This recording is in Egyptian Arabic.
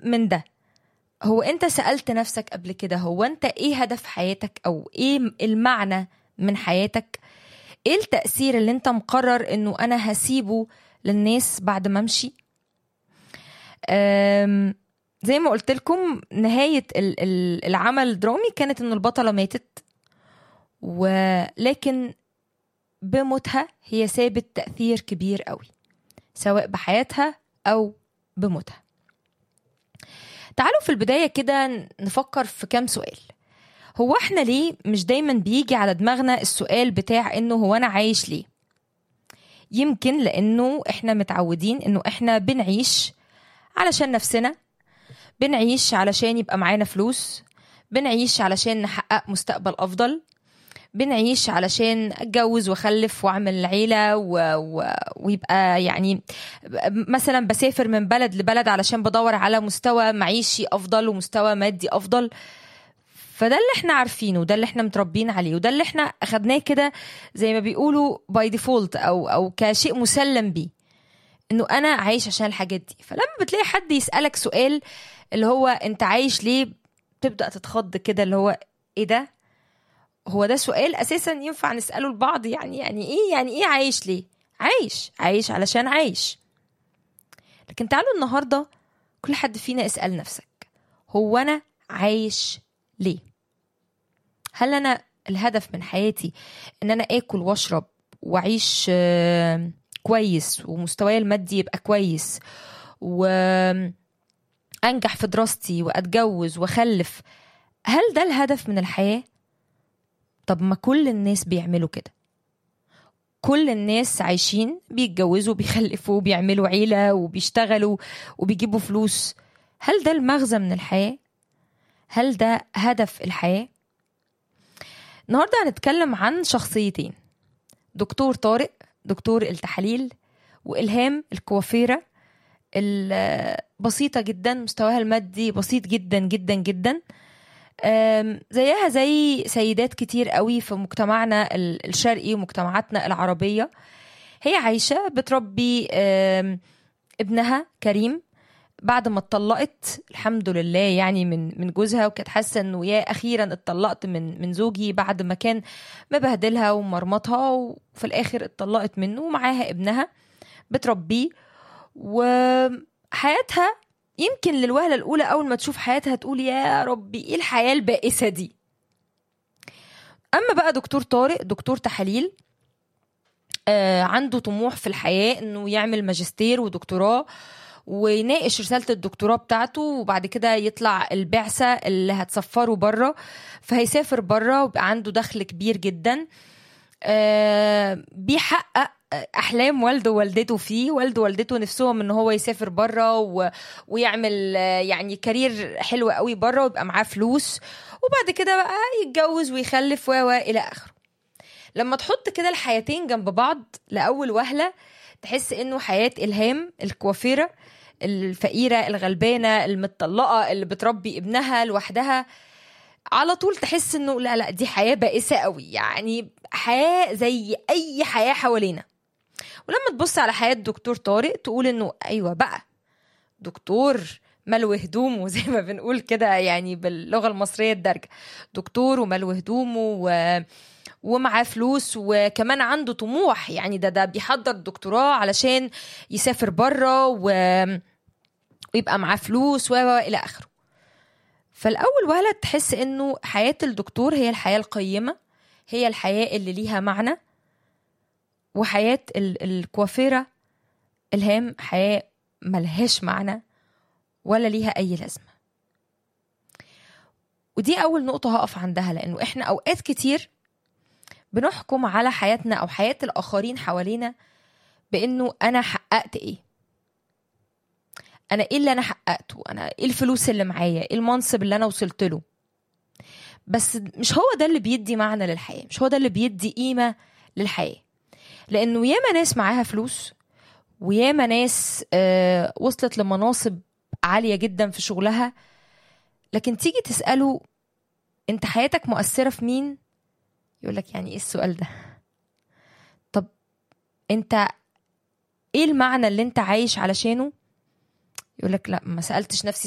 من ده هو انت سألت نفسك قبل كده هو انت ايه هدف حياتك او ايه المعنى من حياتك ايه التأثير اللي انت مقرر انه انا هسيبه للناس بعد ما امشي أم، زي ما قلت لكم نهاية ال- ال- العمل الدرامي كانت ان البطلة ماتت ولكن بموتها هي سابت تأثير كبير قوي سواء بحياتها أو بموتها تعالوا في البداية كده نفكر في كام سؤال هو احنا ليه مش دايما بيجي على دماغنا السؤال بتاع انه هو انا عايش ليه يمكن لانه احنا متعودين انه احنا بنعيش علشان نفسنا بنعيش علشان يبقى معانا فلوس بنعيش علشان نحقق مستقبل افضل بنعيش علشان اتجوز واخلف واعمل عيله و... و... ويبقى يعني مثلا بسافر من بلد لبلد علشان بدور على مستوى معيشي افضل ومستوى مادي افضل فده اللي احنا عارفينه وده اللي احنا متربيين عليه وده اللي احنا اخدناه كده زي ما بيقولوا باي ديفولت او او كشيء مسلم بيه انه انا عايش عشان الحاجات دي فلما بتلاقي حد يسالك سؤال اللي هو انت عايش ليه تبدا تتخض كده اللي هو ايه ده هو ده سؤال اساسا ينفع نساله لبعض يعني يعني ايه يعني ايه عايش ليه عايش عايش علشان عايش لكن تعالوا النهارده كل حد فينا اسال نفسك هو انا عايش ليه هل انا الهدف من حياتي ان انا اكل واشرب واعيش آه، كويس ومستواي المادي يبقى كويس وانجح في دراستي واتجوز واخلف هل ده الهدف من الحياه طب ما كل الناس بيعملوا كده كل الناس عايشين بيتجوزوا بيخلفوا بيعملوا عيلة وبيشتغلوا وبيجيبوا فلوس هل ده المغزى من الحياة؟ هل ده هدف الحياة؟ النهاردة هنتكلم عن شخصيتين دكتور طارق دكتور التحاليل وإلهام الكوافيرة البسيطة جدا مستواها المادي بسيط جدا جدا جدا أم، زيها زي سيدات كتير قوي في مجتمعنا ال- الشرقي ومجتمعاتنا العربية هي عايشة بتربي أم، ابنها كريم بعد ما اتطلقت الحمد لله يعني من من جوزها وكانت حاسه انه يا اخيرا اتطلقت من من زوجي بعد ما كان مبهدلها ومرمطها وفي الاخر اتطلقت منه ومعاها ابنها بتربيه وحياتها يمكن للوهلة الأولى أول ما تشوف حياتها تقول يا ربي إيه الحياة البائسة دي أما بقى دكتور طارق دكتور تحاليل آه عنده طموح في الحياة إنه يعمل ماجستير ودكتوراه ويناقش رسالة الدكتوراه بتاعته وبعد كده يطلع البعثة اللي هتسفره بره فهيسافر بره ويبقى عنده دخل كبير جدا آه بيحقق احلام والده ووالدته فيه والده ووالدته نفسهم ان هو يسافر بره و... ويعمل آه، يعني كارير حلو قوي بره ويبقى معاه فلوس وبعد كده بقى يتجوز ويخلف و و الى اخره لما تحط كده الحياتين جنب بعض لاول وهله تحس انه حياه الهام الكوافيره الفقيره الغلبانه المطلقه اللي بتربي ابنها لوحدها على طول تحس انه لا لا دي حياه بائسه قوي يعني حياه زي اي حياه حوالينا ولما تبص على حياه دكتور طارق تقول انه ايوه بقى دكتور ملو هدومه زي ما بنقول كده يعني باللغه المصريه الدارجه دكتور وملو هدومه و... ومعاه فلوس وكمان عنده طموح يعني ده ده بيحضر دكتوراه علشان يسافر بره و... ويبقى معاه فلوس و و- الى اخره فالاول وهله تحس انه حياه الدكتور هي الحياه القيمه هي الحياه اللي ليها معنى وحياه ال- الكوافيره الهام حياه ملهاش معنى ولا ليها اي لازمه ودي اول نقطه هقف عندها لانه احنا اوقات كتير بنحكم على حياتنا او حياه الاخرين حوالينا بانه انا حققت ايه انا ايه اللي انا حققته انا ايه الفلوس اللي معايا ايه المنصب اللي انا وصلت له بس مش هو ده اللي بيدي معنى للحياه مش هو ده اللي بيدي قيمه للحياه لانه ياما ناس معاها فلوس وياما ناس آه وصلت لمناصب عاليه جدا في شغلها لكن تيجي تساله انت حياتك مؤثره في مين يقول لك يعني ايه السؤال ده طب انت ايه المعنى اللي انت عايش علشانه يقول لك لا ما سالتش نفسي